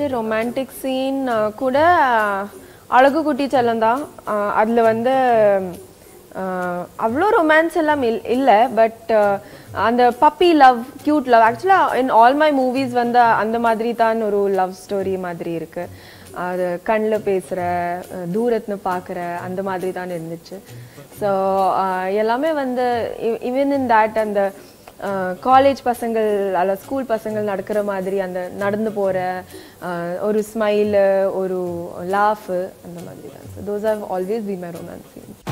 first romantic scene கூட அழகு குட்டி செல்லம் தான் அதில் வந்து ஆஹ், அவ்வளோ ரொமான்ஸ் எல்லாம் இல் இல்லை பட் அந்த பப்பி லவ் க்யூட் லவ் ஆக்சுவலாக இன் ஆல் மை மூவிஸ் வந்து அந்த மாதிரி தான் ஒரு லவ் ஸ்டோரி மாதிரி இருக்கு அது கண்ணில் பேசுகிற தூரத்துன்னு பார்க்குற அந்த மாதிரி தான் இருந்துச்சு ஸோ எல்லாமே வந்து ஈவன் இன் தேட் அந்த காலேஜ் பசங்கள் அல்ல ஸ்கூல் பசங்கள் நடக்கிற மாதிரி அந்த நடந்து போகிற ஒரு ஸ்மைலு ஒரு லாஃபு அந்த மாதிரி தான் so those have always be my romance scenes